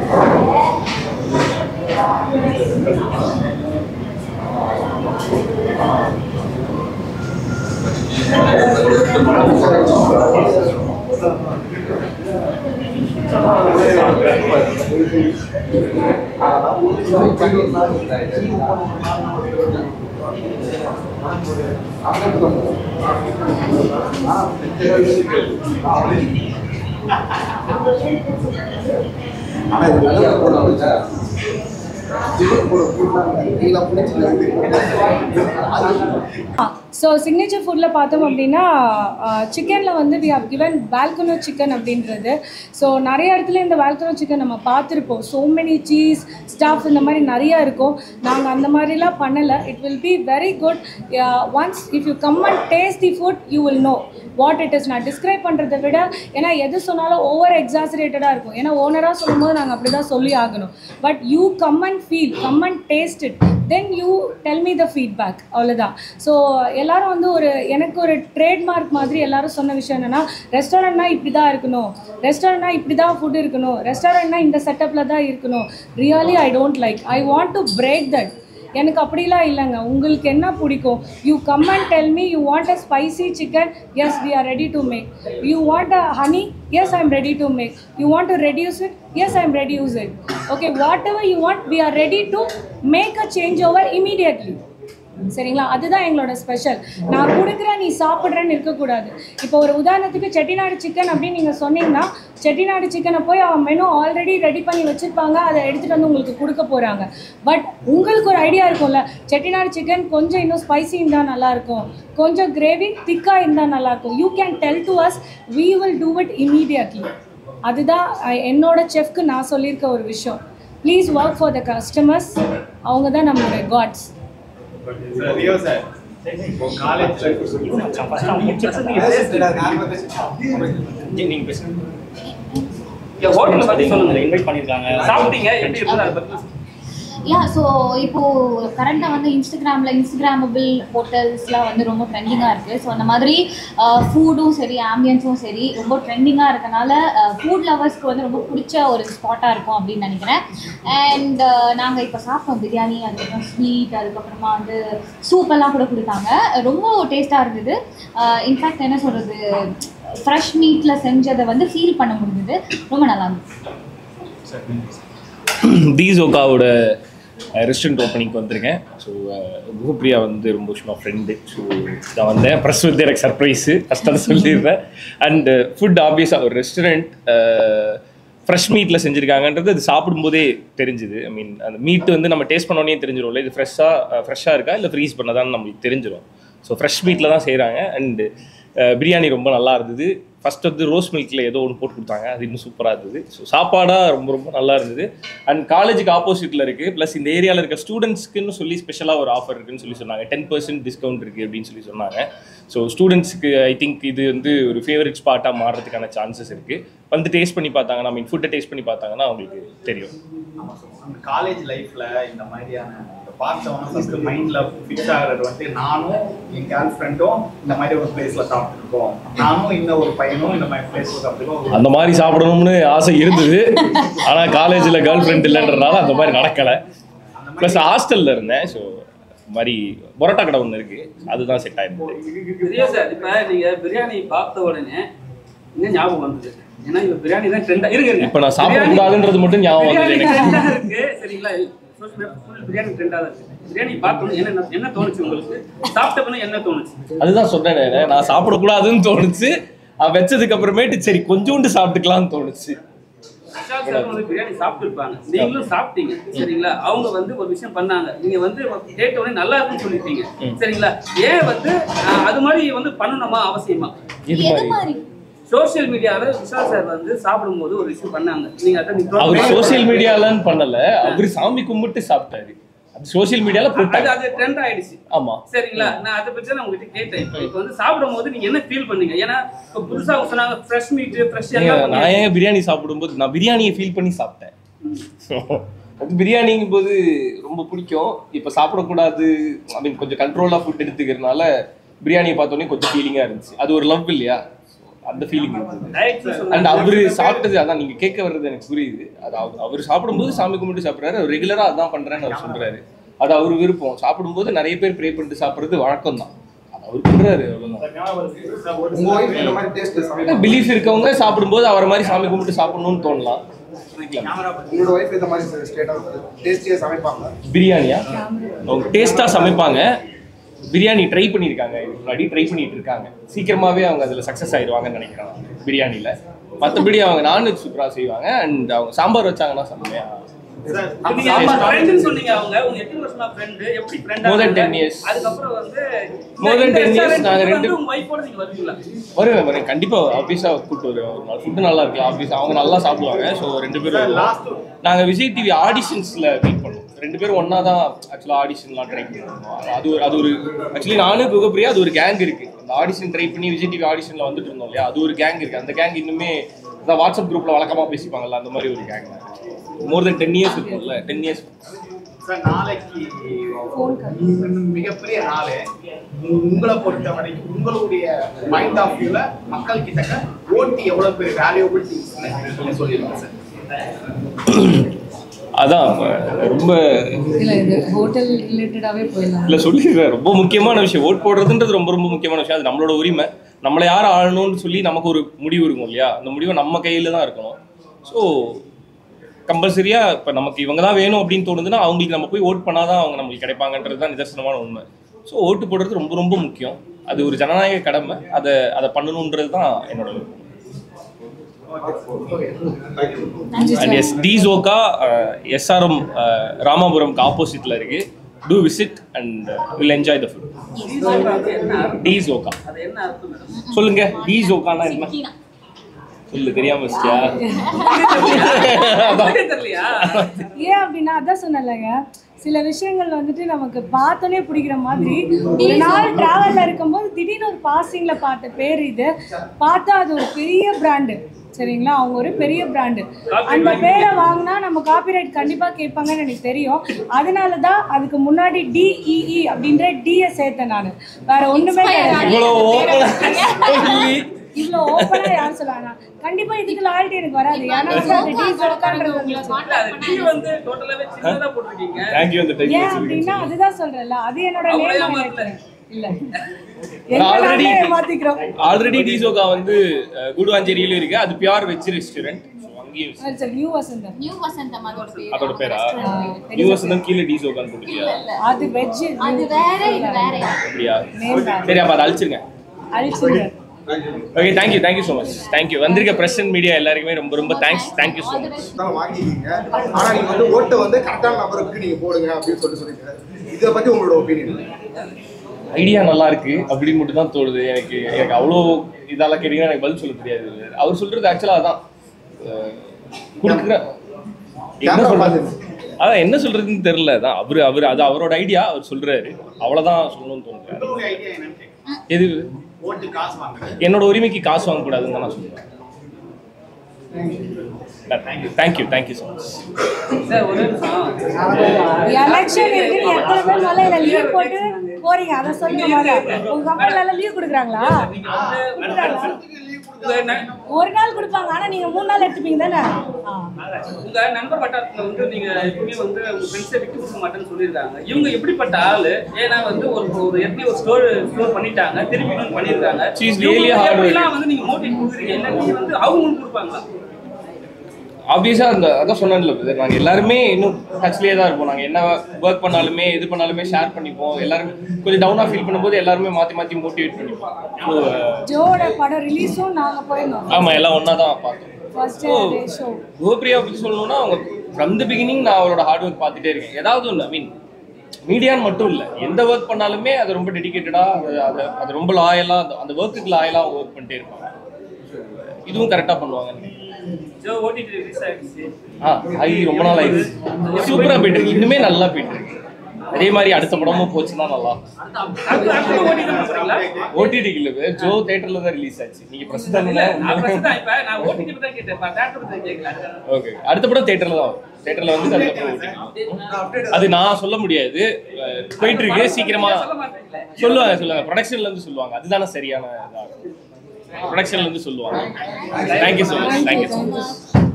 So signature ஃபுட்டில் பார்த்தோம் அப்படின்னா சிக்கனில் வந்து we have given volcano chicken அப்படின்றது ஸோ நிறைய இடத்துல இந்த வேல்கனோ சிக்கன் நம்ம பார்த்துருப்போம் ஸோ மெனி சீஸ் ஸ்டாஃப் இந்த மாதிரி நிறையா இருக்கும் நாங்கள் அந்த மாதிரிலாம் பண்ணலை it will be very good once if you come and taste the food you will know what it is நான் டிஸ்கிரைப் பண்ணுறதை விட ஏன்னா எது சொன்னாலும் ஓவர் எக்ஸாசரேட்டடாக இருக்கும் ஏன்னா ஓனராக சொல்லும்போது நாங்கள் அப்படி தான் சொல்லி ஆகணும் but you come and feel come and taste it then you tell me the feedback அவ்வளோதான் ஸோ எல்லாரும் வந்து ஒரு எனக்கு ஒரு ட்ரேட்மார்க் மாதிரி எல்லாரும் சொன்ன விஷயம் என்னென்னா ரெஸ்டாரண்ட்னா இப்படி தான் இருக்கணும் ரெஸ்டாரண்ட்னா இப்படி தான் ஃபுட் இருக்கணும் ரெஸ்டாரண்ட்னா இந்த செட்டப்பில் தான் இருக்கணும் really I don't like I want to break that எனக்கு அப்படிலாம் இல்லைங்க உங்களுக்கு என்ன பிடிக்கும் you come and tell me you want a spicy chicken yes we are ready to make you want a honey yes I am ready to make you want to reduce it yes I am reduce it okay whatever you want we are ready to make a change over immediately சரிங்களா அதுதான் எங்களோட special நான் கொடுக்குறேன் நீ சாப்பிட்றேன்னு இருக்கக்கூடாது இப்போ ஒரு உதாரணத்துக்கு செட்டிநாடு சிக்கன் அப்படின்னு நீங்கள் சொன்னீங்கன்னா செட்டிநாடு சிக்கனை போய் அவன் மெனு ஆல்ரெடி ரெடி பண்ணி வச்சுருப்பாங்க அதை எடுத்துகிட்டு வந்து உங்களுக்கு கொடுக்க போகிறாங்க பட் உங்களுக்கு ஒரு ஐடியா இருக்கும்ல செட்டிநாடு சிக்கன் கொஞ்சம் இன்னும் ஸ்பைசி இருந்தால் நல்லாயிருக்கும் கொஞ்சம் கிரேவி திக்காக இருந்தால் நல்லாயிருக்கும் you can tell to us we will do it immediately அதுதான் அஹ், என்னோட செஃப்க்கு நான் சொல்லியிருக்க ஒரு விஷயம் please work for the customers அவங்க தான் நம்மளுடைய காட்ஸ் சார் ரியோ சார் இப்போ காலேஜ் நீங்க பேசுங்க ஹோட்டல் பத்தி சொல்லுங்க இன்வைட் பண்ணிருக்காங்க சாப்பிட்டீங்க எப்படி இருந்தது அதை பத்தி யா ஸோ இப்போ கரண்டாக வந்து இன்ஸ்டாகிராமில் இன்ஸ்டாகிராமபிள் ஹோட்டல்ஸ்லாம் வந்து ரொம்ப ட்ரெண்டிங்காக இருக்குது ஸோ அந்த மாதிரி ஃபுட்டும் சரி ஆம்பியன்ஸும் சரி ரொம்ப ட்ரெண்டிங்காக இருக்கனால ஃபுட் லவர்ஸ்க்கு வந்து ரொம்ப பிடிச்ச ஒரு ஸ்பாட்டாக இருக்கும் அப்படின்னு நினைக்கிறேன் அண்ட் நாங்கள் இப்போ சாப்பிட்டோம் பிரியாணி அதுக்கப்புறம் ஸ்வீட் அதுக்கப்புறமா வந்து சூப்பெல்லாம் கூட கொடுத்தாங்க ரொம்ப டேஸ்ட்டாக இருந்தது இன்ஃபேக்ட் என்ன சொல்கிறது ஃப்ரெஷ் மீட்டில் செஞ்சதை வந்து ஃபீல் பண்ண முடிஞ்சது ரொம்ப நல்லா இருந்துச்சு தீசோகாவோட ரெஸ்டாரண்ட் ஓப்பனிங்க்கு வந்திருக்கேன் ஸோ குஹப்ரியா வந்து ரொம்ப வருஷமாக ஃப்ரெண்டு ஸோ நான் வந்தேன் ப்ரெஸ் வந்து எனக்கு சர்ப்ரைஸு ஃபஸ்ட்டாக சொல்லிடுறேன் அண்டு ஃபுட் ஆப்வியஸாக ஒரு ரெஸ்டாரண்ட் ஃப்ரெஷ் மீட்டில் செஞ்சுருக்காங்கன்றது அது சாப்பிடும்போதே தெரிஞ்சுது ஐ மீன் அந்த மீட் வந்து நம்ம டேஸ்ட் பண்ணோடனே தெரிஞ்சிடும்ல இது ஃப்ரெஷ்ஷாக ஃப்ரெஷ்ஷாக இருக்கா இல்லை ஃப்ரீஸ் பண்ணதான்னு நம்மளுக்கு தெரிஞ்சிடும் ஸோ ஃப்ரெஷ் மீட்டில் தான் செய்கிறாங்க அண்டு பிரியாணி ரொம்ப நல்லா இருந்தது ஃபர்ஸ்ட் வந்து ரோஸ் மில்கில் ஏதோ ஒன்று போட்டு கொடுத்தாங்க அது இன்னும் சூப்பராக இருந்தது ஸோ சாப்பாடாக ரொம்ப ரொம்ப நல்லா இருந்தது அண்ட் காலேஜுக்கு ஆப்போசிட்டில் இருக்குது ப்ளஸ் இந்த ஏரியாவில் இருக்க ஸ்டூடெண்ட்ஸ்க்குன்னு சொல்லி ஸ்பெஷலாக ஒரு ஆஃபர் இருக்குன்னு சொல்லி சொன்னாங்க டென் பர்சன்ட் டிஸ்கவுண்ட் இருக்குது அப்படின்னு சொல்லி சொன்னாங்க ஸோ ஸ்டூடெண்ட்ஸ்க்கு ஐ திங்க் இது வந்து ஒரு ஃபேவரட் ஸ்பாட்டாக மாறுறதுக்கான சான்சஸ் இருக்குது வந்து டேஸ்ட் பண்ணி பார்த்தாங்கன்னா ஐ மீன் ஃபுட்டை டேஸ்ட் பண்ணி பார்த்தாங்கன்னா அவங்களுக்கு தெரியும் ஆமா சார் அந்த காலேஜ் லைஃப்ல இந்த மாதிரியான இந்த பார்த்தவொன்னே ஃபர்ஸ்ட் மைண்ட்ல ஃபிக்ஸ் ஆகுறது வந்து நானும் என் கேர்ள் ஃப்ரெண்டும் இந்த மாதிரி ஒரு பிளேஸ்ல சாப்பிட்டுருக்கோம் நானும் இன்னும் ஒரு பையனும் இந்த மாதிரி பிளேஸ்ல சாப்பிட்டுருக்கோம் அந்த மாதிரி சாப்பிடணும்னு ஆசை இருந்தது ஆனால் காலேஜில் கேர்ள் ஃப்ரெண்ட் இல்லைன்றனால அந்த மாதிரி நடக்கலை ப்ளஸ் ஹாஸ்டலில் இருந்தேன் ஸோ மாதிரி பரோட்டா கடை ஒன்று இருக்குது அதுதான் செட் ஆயிருந்தது பெரிய சார் இப்ப நீங்க பிரியாணி பார்த்த உடனே என்ன ஞாபகம் வந்தது ஏன்னா இப்ப பிரியாணி தான் ட்ரெண்டா இருங்க இருங்க இப்போ நான் சாப்பிடக்கூடாதுன்றது மட்டும் ஞாபகம் வந்தது பிரியாணி எனக்கு ட்ரெண்டா இருக்கு சரிங்களா ஃபுல் பிரியாணி ட்ரெண்டா தான் இருக்கு பிரியாணி பார்த்த உடனே என்ன என்ன தோணுச்சு உங்களுக்கு சாப்பிட்ட பிறகு என்ன தோணுச்சு அதுதான் சொன்னேன் நான் சாப்பிடக்கூடாதுன்னு தோணுச்சு அவன் வச்சதுக்கு அப்புறமேட்டு சரி கொஞ்சோண்டு சாப்பிட்டுக்கலாம்னு தோணுச்சு விஷால் சார் வந்து பிரியாணி சாப்பிட்டுருப்பாங்க நீங்களும் சாப்பிட்டீங்க சரிங்களா அவங்க வந்து ஒரு விஷயம் பண்ணாங்க நீங்க வந்து கேட்ட உடனே நல்லா இருக்குன்னு சொல்லிட்டீங்க சரிங்களா ஏன் வந்து அஹ், அது மாதிரி வந்து பண்ணணுமா அவசியமா இது எது மாதிரி மாதிரி சோஷியல் மீடியாவில் விஷால் சார் வந்து சாப்பிடும்போது ஒரு விஷயம் பண்ணாங்க நீங்க அதை நீங்க அவர் சோஷியல் மீடியாலன்னு பண்ணல அவர் சாமி கும்பிட்டு சாப்பிட்டாரு அது சோஷியல் மீடியால அது போட்டாங்க அது ட்ரெண்ட் ஆயிடுச்சு ஆமா சரிங்களா நான் அதை பத்தி நான் உங்ககிட்ட கேட்டேன் இப்போ இப்போ வந்து சாப்பிடும் போது நீங்க என்ன ஃபீல் பண்ணீங்க ஏன்னா இப்போ புதுசா அவங்க சொன்னாங்க ஃப்ரெஷ் மீட் ஃப்ரெஷ் ஏங்க, எல்லாம் நான் ஏன் பிரியாணி சாப்பிடும்போது நான் பிரியாணியை ஃபீல் பண்ணி சாப்பிட்டேன் அது பிரியாணிங்கும் போது ரொம்ப பிடிக்கும் இப்போ சாப்பிடக்கூடாது ஐ மீன் கொஞ்சம் கண்ட்ரோலாக ஃபுட் எடுத்துக்கிறதுனால பிரியாணியை பார்த்தோன்னே கொஞ்சம் ஃபீலிங்காக இருந்துச்சு அது ஒரு லவ் இல்லையா So, அந்த ஃபீலிங் இருந்தது டைரக்டர் அண்ட் சொன்னாங்க அவரு சாப்பிட்டது அதான் நீங்க கேட்க வர்றது எனக்கு புரியுது அது அவர் அவர் சாப்பிடும்போது சாமி கும்பிட்டு சாப்பிடுறாரு அவர் ரெகுலரா அதான் பண்றேன்னு அவர் சொல்றாரு அது அவர் விருப்பம் சாப்பிடும்போது நிறைய பேர் ப்ரே பண்ணிட்டு சாப்பிடுறது வழக்கம் தான் அது அவர் பண்றாரு அவ்வளவுதான் உங்க ஒய்ஃப் இந்த மாதிரி டேஸ்ட் சமைப்பாங்க பிலீஃப் இருக்கவங்க சாப்பிடும்போது அவரை மாதிரி சாமி கும்பிட்டு சாப்பிடணும்னு தோணலாம் உங்களோட ஒய்ஃப் இந்த மாதிரி ஸ்டேட்டா டேஸ்டியா சமைப்பாங்க பிரியாணியா அவங்க டேஸ்டா சமைப்பாங்க பிரியாணி ட்ரை பண்ணியிருக்காங்க இதுக்கு முன்னாடி ட்ரை பண்ணிட்டு இருக்காங்க சீக்கிரமாவே அவங்க அதுல சக்ஸஸ் ஆயிடுவாங்கன்னு நினைக்கிறேன் பிரியாணில மற்றபடி அவங்க நான்வெஜ் சூப்பராக செய்வாங்க அண்ட் அவங்க சாம்பார் வச்சாங்கன்னா செம்மையா நீங்க அவங்க ஃப்ரெண்டுன்னு சொன்னீங்க அவங்க உங்க எத்தனை வருஷமா ஃப்ரெண்டு எப்படி ஃப்ரெண்ட் More than 10 years. அதுக்கப்புறம் வந்து More than 10 years நாங்க ரெண்டு- ரெண்டு உங்க ஒய்ஃபோட நீங்க வருவீங்களா வருவேன் வருவேன் கண்டிப்பா ஆஃபீஸாக கூப்பிட்டு வருவேன் ஒரு நாள் ஃபுட்டு நல்லா இருக்கு ஆஃபீஸ் அவங்க நல்லா சாப்பிடுவாங்க ஸோ ரெண்டு பேரும் வருவோம். நாங்க விஜய் டிவி ஆடிஷன்ஸ்ல மீட் பண்ணோம் ரெண்டு பேரும் ஒண்ணா தான் ஆக்சுவலாக ஆடிஷன்லாம் ட்ரை பண்ணிருந்தோம் அது ஒரு அது ஒரு ஆக்சுவலி நானும் குகப்பிரியா அது ஒரு கேங் இருக்கு அந்த ஆடிஷன் ட்ரை பண்ணி விஜய் டிவி ஆடிஷன்ல வந்துட்டு இருந்தோம் இல்லையா அது ஒரு கேங் இருக்கு அந்த கேங் இன்னுமே அதான் வாட்ஸ்அப் குரூப்ல வழக்கமா பேசிப்பாங்கல்ல அந்த மாதிரி ஒரு gang more then ten years இருக்கும்ல டென் இயர்ஸ் சார் நாளைக்கு மிகப்பெரிய நாள் உங்களை பொறுத்த வரைக்கும் உங்களுடைய மைண்ட் ஆஃப் வியூல மக்கள் கிட்ட ஓட்டு எவ்வளவு பெரிய வேல்யூபிள் திங்ஸ் சொல்லிருங்க சார் அதான் ரொம்ப இல்ல இது ஹோட்டல் ரிலேட்டடாவே போயிடலாம் இல்ல சொல்லிடுறேன் ரொம்ப முக்கியமான விஷயம் ஓட் போடுறதுன்றது ரொம்ப ரொம்ப முக்கியமான விஷயம் அது நம்மளோட உரிமை நம்மளை யார் ஆளணும்னு சொல்லி நமக்கு ஒரு முடிவு இருக்கும் இல்லையா அந்த முடிவு நம்ம கையில தான் இருக்கணும் ஸோ கம்பல்சரியா இப்போ நமக்கு இவங்க தான் வேணும் அப்படின்னு தோணுதுன்னா அவங்களுக்கு நம்ம போய் ஓட் பண்ணாதான் அவங்க நம்மளுக்கு கிடைப்பாங்கன்றது தான் நிதர்சனமான உண்மை ஸோ ஓட்டு போடுறது ரொம்ப ரொம்ப முக்கியம் அது ஒரு ஜனநாயக கடமை அதை அதை பண்ணணுன்றது தான் என்னோட விருப்பம் அண்ட் எஸ் டி ஜோகா எஸ்ஆர்எம் ராமாபுரம்க்கு ஆப்போசிட்ல இருக்கு to visit and will enjoy the food அது என்ன அர்த்தம்? டி ஜோகா அது என்ன அர்த்தம் மேடம் சொல்லுங்க டி ஜோகானா என்ன சிக்கினா. சொல்லு தெரியாம வச்சியா உங்களுக்கே தெரியலையா ஏன் அப்படின்னா அதான் சொன்னேன்லங்க சில விஷயங்கள் வந்துட்டு நமக்கு பார்த்தோன்னே பிடிக்கிற மாதிரி ஒரு நாள் டிராவல்ல இருக்கும்போது திடீர்னு ஒரு பாசிங்ல பார்த்த பேர் இது பார்த்தா அது ஒரு பெரிய பிராண்டு சரிங்களா அவங்க ஒரு பெரிய பிராண்டு அந்த பேரை வாங்கினா நம்ம காப்பிரைட் கண்டிப்பா கேட்பாங்கன்னு எனக்கு தெரியும் அதனால தான் அதுக்கு முன்னாடி டிஇஇ அப்படின்ற டியை சேர்த்தேன் நான் வேற ஒண்ணுமே கிடையாது இவ்வளவு ஓப்பனா இவ்வளோ ஓப்பனா யார் சொல்லுவாங்க கண்டிப்பா இதுக்கு லாயல்ட்டி எனக்கு வராது ஏன்னா வந்து அந்த டி சொல்லுக்கான்றது வந்துச்சு இல்ல, அது டீ வந்து டோட்டலாவே சின்னதா போட்டிருக்கீங்க தேங்க்யூ அந்த டைம் ஏன் அப்படின்னா அதுதான் சொல்றேன்ல அது என்னோட அவங்கள நேம் ஏமாத்தல. இல்ல எங்க Already- நாமளே ஏமாத்திக்கிறோம் ஆல்ரெடி டி ஜோகா வந்து அஹ், குடுவாஞ்சேரியிலும் இருக்கு அது பியூர் வெஜ் ரெஸ்டாரண்ட் அங்கேயும் சரி, சரி நியூ வசந்தம் நியூ வசந்தம் அதோட பேரு. அதோட பேரா restaurant. யூஎஸ் தான் கீழே டி ஜோகான்னு போட்டுருக்கியா அது வெஜ் அது வேற இது வேறயா அப்படியா நேம் சரி அப்ப அதை அழிச்சிருங்க அழிச்சுங்க okay thank you thank you so much thank you வந்திருக்க பிரஸ் அண்ட் மீடியா எல்லாருக்குமே ரொம்ப ரொம்ப தேங்க்ஸ் தேங்க்யூ ஸோ மச் தான் வாங்கிக்கிங்க ஆனா நீங்க வந்து ஓட்டை வந்து கரெக்டான நபருக்கு நீங்க போடுங்க அப்படின்னு சொல்லி சொல்லிட்டு இதை பத்தி உங்களோட ஒப்பீனியன் ஐடியா நல்லா இருக்கு அப்படின்னு மட்டும் தான் தோணுது எனக்கு எனக்கு அவ்வளோ இதெல்லாம் கேட்டீங்கன்னா எனக்கு பதில் சொல்ல தெரியாது அவர் சொல்றது ஆக்சுவலாக அதான் அஹ், கொடுக்குற என்ன Camera சொல்றது பார்த்து. அதான் என்ன சொல்றதுன்னு தெரியல அதான் அவர் அவர் அது அவரோட ஐடியா அவர் சொல்றாரு அவ்வளவுதான் சொல்லணும்னு தோணுது உங்களுடைய ஐடியா என்னன்னு கேட்குறேன் எது ஓட்டு காசு வாங்குறது என்னோட உரிமைக்கு காசு வாங்கக்கூடாதுன்னு தான் நான் சொல்லுவேன் thank you thank you so much sir ஒரு நிமிஷம் எலெக்ஷன் இருக்கு நீ எத்தனை பேர் முதல்ல இதை லீவ் போட்டு போறீங்க அதை சொல்லுங்க முதல்ல உங்க கம்பெனில எல்லாம் லீவ் கொடுக்குறாங்களா நீங்க வந்து உங்க ந- ஒரு நாள் கொடுப்பாங்க ஆனா நீங்க மூணு நாள் எடுத்துப்பீங்க தானே ஆ. உங்க நண்பர் வட்டாரத்துல வந்து நீங்க எப்பவுமே வந்து உங்க ஃப்ரெண்ட்ஸை விட்டு கொடுக்க மாட்டேன்னு சொல்லியிருக்காங்க இவங்க எப்படிப்பட்ட ஆளு ஏன்னா வந்து ஒரு ஒரு எப்படி ஒரு ஸ்டோர் ஸ்டோர் பண்ணிட்டாங்க திருப்பி இன்னொன்னு பண்ணியிருக்காங்க She is இவங்க really hard எப்படிலாம் வந்து நீங்க மோட்டிவ் கொடுக்குறீங்க என்ன நீங்க வந்து அவங்க உங்களுக்கு கொடுப்பாங்களா ஆப்வியஸாக அந்த அதான் சொன்னேன்ல brother, நாங்க எல்லாருமே இன்னும் டச்லேயே தான் இருப்போம் நாங்க என்ன ஒர்க் பண்ணாலுமே இது பண்ணாலுமே ஷேர் பண்ணிப்போம் எல்லாருமே கொஞ்சம் டவுனாக ஃபீல் பண்ணும்போது எல்லாருமே மாற்றி மாற்றி மோட்டிவேட் பண்ணிப்போம் ஸோ ஜோட படம் ரிலீஸும் நாங்க போயிருந்தோம் ஆமாம் எல்லாம் ஒன்றா தான் பார்த்தோம் ஃபர்ஸ்ட் டே ஷோ கோபிரியா பற்றி சொல்லணும்னா அவங்க ஃப்ரம் த பிகினிங் நான் அவரோட ஹார்ட் ஒர்க் பார்த்துட்டே இருக்கேன் ஏதாவது ஒன்று ஐ மீன் மீடியான்னு மட்டும் இல்லை எந்த ஒர்க் பண்ணாலுமே அது ரொம்ப டெடிக்கேட்டடாக அது அது அது ரொம்ப லாயலாக அந்த அந்த ஒர்க்குக்கு லாயலாக அவங்க ஒர்க் பண்ணிட்டே இருப்பாங்க இதுவும் கரெக்டாக பண்ணுவாங்க ஜோ ஓடிடி ரிலீஸ் ஆயிடுச்சு ஆ ஆகி ரொம்ப நாள் ஆயிடுச்சு சூப்பராக போயிட்டு இருக்கு இன்னுமே நல்லா போயிட்டு இருக்கு அதே மாதிரி அடுத்த படமும் போச்சுன்னா நல்லா அடுத்து அடுத்து ஓடிடி தான் போறீங்களா ஓடிடி இல்லை ஜோ தேட்டரில் தான் ரிலீஸ் ஆச்சு நீங்கள் பிரசித்தம் இல்ல நான் first தான் இப்ப நான் ஓடிடி தான் கேட்டேன் இப்ப theatre பத்தி கேட்கல ஓகே அடுத்த படம் தேட்டரில் தான் வரும் தேட்டரில் வந்து அதுக்கப்புறம் OTT. அது நான் சொல்ல முடியாது அஹ் போயிட்டு இருக்கு சீக்கிரமா சொல்ல மாட்டீங்களே சொல்லுவாங்க சொல்லுவாங்க ப்ரொடக்ஷன்ல இருந்து சொல்லுவாங்க அதுதானே சரியான இதா இருக்கும். ப்ரொடக்ஷன்ல இருந்து சொல்லுவாங்க thank you so much thank you so much